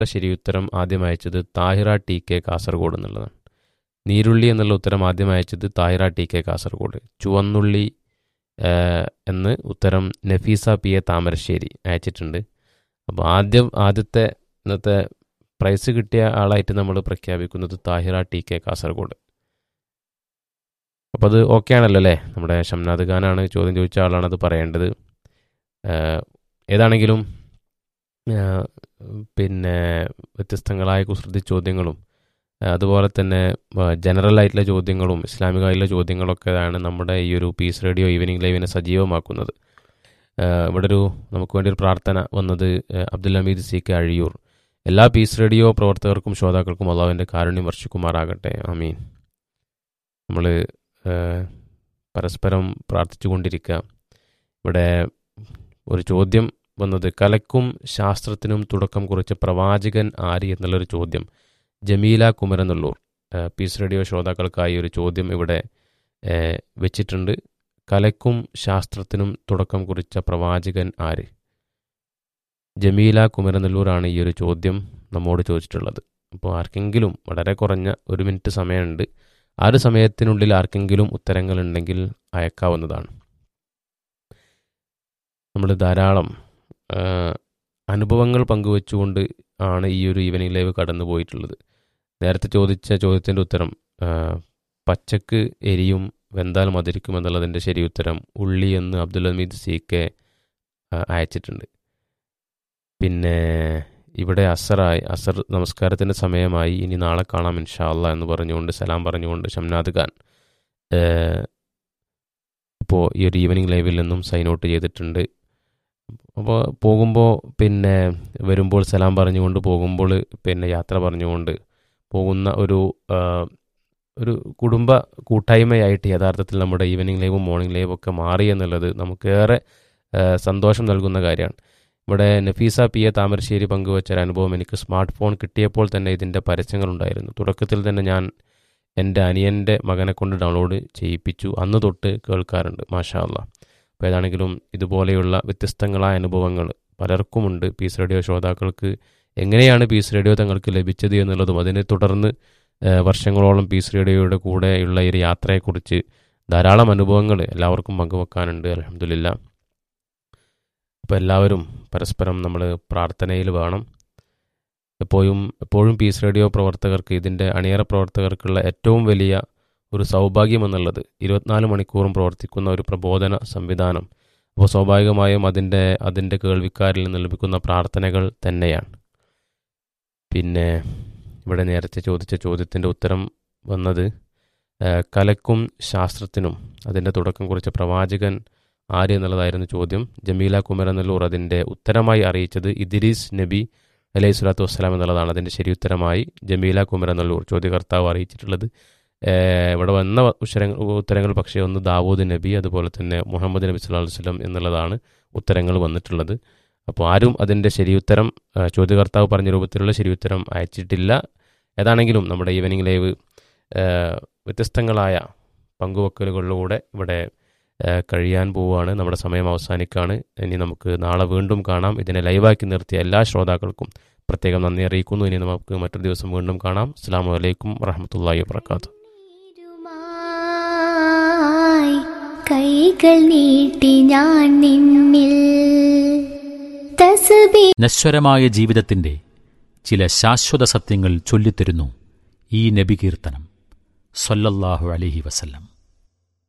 ശരിയുത്തരം ആദ്യം അയച്ചത് താഹിറ ടി കെ കാസർഗോഡ് എന്നുള്ളതാണ് നീരുള്ളി എന്നുള്ള ഉത്തരം ആദ്യം അയച്ചത് താഹിറ ടി കെ കാസർഗോഡ് ചുവന്നുള്ളി ഏഹ്, എന്ന് ഉത്തരം നഫീസ പി എ താമരശ്ശേരി അയച്ചിട്ടുണ്ട് അപ്പോൾ ആദ്യം ആദ്യത്തെ ഇന്നത്തെ പ്രൈസ് കിട്ടിയ ആളായിട്ട് നമ്മൾ പ്രഖ്യാപിക്കുന്നത് താഹിറ ടി കെ കാസർഗോഡ് അപ്പോൾ അത് ഓക്കെ ആണല്ലോ അല്ലേ നമ്മുടെ ഷംനാദ് ഖാനാണ് ചോദ്യം ചോദിച്ച ആളാണ് അത് പറയേണ്ടത് ഏഹ്, ഏതാണെങ്കിലും ഏഹ്, പിന്നെ വ്യത്യസ്തങ്ങളായ കുസൃതി ചോദ്യങ്ങളും ഏഹ്, അതുപോലെ തന്നെ ഏഹ്, ജനറൽ ആയിട്ടുള്ള ചോദ്യങ്ങളും ഇസ്ലാമികമായിട്ടുള്ള ചോദ്യങ്ങളൊക്കെയാണ് നമ്മുടെ ഈ ഒരു പീസ് റേഡിയോ ഈവനിങ് ലൈവിനെ സജീവമാക്കുന്നത് ഏഹ്, ഇവിടെ ഒരു നമുക്ക് വേണ്ടി ഒരു പ്രാർത്ഥന വന്നത് ഏഹ്, അബ്ദുൽ ഹമീദ് സി കെ അഴിയൂർ എല്ലാ പീസ് റേഡിയോ പ്രവർത്തകർക്കും ശ്രോതാക്കൾക്കും അള്ളാഹുവിൻ്റെ കാരുണ്യം വർഷിക്കുമാറാകട്ടെ ആമീൻ നമ്മൾ പരസ്പരം പ്രാർത്ഥിച്ചുകൊണ്ടിരിക്കുക ഇവിടെ ഒരു ചോദ്യം വന്നത് കലക്കും ശാസ്ത്രത്തിനും തുടക്കം കുറിച്ച പ്രവാചകൻ ആര് എന്നുള്ളൊരു ചോദ്യം ജമീല കുമരനെല്ലൂർ ഏഹ്, പീസ് റേഡിയോ ശ്രോതാക്കൾക്കായി ഒരു ചോദ്യം ഇവിടെ ഏഹ്, വെച്ചിട്ടുണ്ട് കലക്കും ശാസ്ത്രത്തിനും തുടക്കം കുറിച്ച പ്രവാചകൻ ആര് ജമീല കുമരനെല്ലൂരാണ് ഈ ഒരു ചോദ്യം നമ്മോട് ചോദിച്ചിട്ടുള്ളത് അപ്പോൾ ആർക്കെങ്കിലും വളരെ കുറഞ്ഞ ഒരു മിനിറ്റ് സമയമുണ്ട് ആ ഒരു സമയത്തിനുള്ളിൽ ആർക്കെങ്കിലും ഉത്തരങ്ങൾ ഉണ്ടെങ്കിൽ അയക്കാവുന്നതാണ് നമ്മൾ ധാരാളം ആ, അനുഭവങ്ങൾ പങ്കുവെച്ചുകൊണ്ട് ആണ് ഈ ഒരു ഈവനിങ് ലൈവ് കടന്നു പോയിട്ടുള്ളത് നേരത്തെ ചോദിച്ച ചോദ്യത്തിൻ്റെ ഉത്തരം ആ, പച്ചക്ക് എരിയും വെന്താൽ മധുരിക്കും എന്നുള്ളതിൻ്റെ ശരി ഉത്തരം ഉള്ളി എന്ന് അബ്ദുൽ ഹമീദ് സി കെ ആ, അയച്ചിട്ടുണ്ട് പിന്നെ ഇവിടെ അസറായി അസർ നമസ്കാരത്തിൻ്റെ സമയമായി ഇനി നാളെ കാണാം ഇൻഷാ അല്ലാ എന്ന് പറഞ്ഞുകൊണ്ട് സലാം പറഞ്ഞുകൊണ്ട് ഷംനാദ് ഖാൻ ഇപ്പോൾ ഈ ഒരു ഈവനിങ് ലൈവിൽ നിന്നും സൈൻ ഔട്ട് ചെയ്തിട്ടുണ്ട് അപ്പോൾ പോകുമ്പോൾ പിന്നെ വരുമ്പോൾ സലാം പറഞ്ഞുകൊണ്ട് പോകുമ്പോൾ പിന്നെ യാത്ര പറഞ്ഞുകൊണ്ട് പോകുന്ന ഒരു ആ, ഒരു കുടുംബ കൂട്ടായ്മയായിട്ട് യഥാർത്ഥത്തിൽ നമ്മുടെ ഈവനിങ് ലൈവും മോർണിംഗ് ലൈവും ഒക്കെ മാറി എന്നുള്ളത് നമുക്കേറെ ആ, സന്തോഷം നൽകുന്ന കാര്യമാണ് ഇവിടെ നഫീസ പി എ താമരശ്ശേരി പങ്കുവച്ച ഒരു അനുഭവം എനിക്ക് സ്മാർട്ട് ഫോൺ കിട്ടിയപ്പോൾ തന്നെ ഇതിൻ്റെ പരസ്യങ്ങളുണ്ടായിരുന്നു തുടക്കത്തിൽ തന്നെ ഞാൻ എൻ്റെ അനിയൻ്റെ മകനെ കൊണ്ട് ഡൗൺലോഡ് ചെയ്യിപ്പിച്ചു അന്ന് തൊട്ട് കേൾക്കാറുണ്ട് മാഷാ അല്ലാ അപ്പോൾ ഏതാണെങ്കിലും ഇതുപോലെയുള്ള വ്യത്യസ്തങ്ങളായ അനുഭവങ്ങൾ പലർക്കുമുണ്ട് പീസ് റേഡിയോ ശ്രോതാക്കൾക്ക് എങ്ങനെയാണ് പീസ് റേഡിയോ തങ്ങൾക്ക് ലഭിച്ചത് എന്നുള്ളതും അതിനെ തുടർന്ന് ഏഹ്, വർഷങ്ങളോളം പീസ് റേഡിയോയുടെ കൂടെയുള്ള ഈ ഒരു യാത്രയെക്കുറിച്ച് ധാരാളം അനുഭവങ്ങൾ എല്ലാവർക്കും പങ്കുവെക്കാനുണ്ട് അലഹമില്ല അപ്പോൾ എല്ലാവരും പരസ്പരം നമ്മൾ പ്രാർത്ഥനയിൽ വേണം എപ്പോഴും എപ്പോഴും പീസ് റേഡിയോ പ്രവർത്തകർക്ക് ഇതിൻ്റെ അണിയറ പ്രവർത്തകർക്കുള്ള ഏറ്റവും വലിയ ഒരു സൗഭാഗ്യം എന്നുള്ളത് ഇരുപത്തിനാല് മണിക്കൂറും പ്രവർത്തിക്കുന്ന ഒരു പ്രബോധന സംവിധാനം അപ്പോൾ സ്വാഭാവികമായും അതിൻ്റെ അതിൻ്റെ കേൾവിക്കാരിൽ നിന്ന് ലഭിക്കുന്ന പ്രാർത്ഥനകൾ തന്നെയാണ് പിന്നെ ഇവിടെ നേരത്തെ ചോദിച്ച ചോദ്യത്തിൻ്റെ ഉത്തരം വന്നത് ഏഹ്, കലക്കും ശാസ്ത്രത്തിനും അതിൻ്റെ തുടക്കം കുറിച്ച പ്രവാചകൻ ആര് എന്നുള്ളതായിരുന്നു ചോദ്യം ജമീല കുമരനെല്ലൂർ അതിൻ്റെ ഉത്തരമായി അറിയിച്ചത് ഇദ്രീസ് നബി അലൈഹി സ്വലാത്തു വസ്സലാം എന്നുള്ളതാണ് അതിൻ്റെ ശരി ഉത്തരമായി ജമീല കുമരനെല്ലൂർ ചോദ്യകർത്താവ് അറിയിച്ചിട്ടുള്ളത് ഏഹ് ഇവിടെ വന്ന ഉത്തരങ്ങൾ ഉത്തരങ്ങൾ പക്ഷേ ഒന്ന് ദാവൂദ് നബി അതുപോലെ തന്നെ മുഹമ്മദ് നബി സല്ലല്ലാഹു അലൈഹി വസല്ലം എന്നുള്ളതാണ് ഉത്തരങ്ങൾ വന്നിട്ടുള്ളത് അപ്പോൾ ആരും അതിൻ്റെ ശരിയുത്തരം ആ, ചോദ്യകർത്താവ് പറഞ്ഞ രൂപത്തിലുള്ള ശരിയുത്തരം അയച്ചിട്ടില്ല ഏതാണെങ്കിലും നമ്മുടെ ഈവനിങ് ലൈവ് ആ, വ്യത്യസ്തങ്ങളായ പങ്കുവെക്കലുകളിലൂടെ ഇവിടെ ആ, കഴിയാൻ പോവുകയാണ് നമ്മുടെ സമയം അവസാനിക്കുകയാണ് ഇനി നമുക്ക് നാളെ വീണ്ടും കാണാം ഇതിനെ ലൈവാക്കി നിർത്തിയ എല്ലാ ശ്രോതാക്കൾക്കും പ്രത്യേകം നന്ദി അറിയിക്കുന്നു ഇനി നമുക്ക് മറ്റൊരു ദിവസം വീണ്ടും കാണാം അസ്സാം വലൈക്കും വറഹമത്തല്ലാഹി വാത്തു നീരുമായി കൈകൾ നീട്ടി ഞാൻ നിന്നിൽ തസ്ബീ നശ്വരമായ ജീവിതത്തിന്റെ ചില ശാശ്വത സത്യങ്ങൾ ചൊല്ലിത്തരുന്നു ഈ നബികീർത്തനം സല്ലല്ലാഹു അലൈഹി വസല്ലം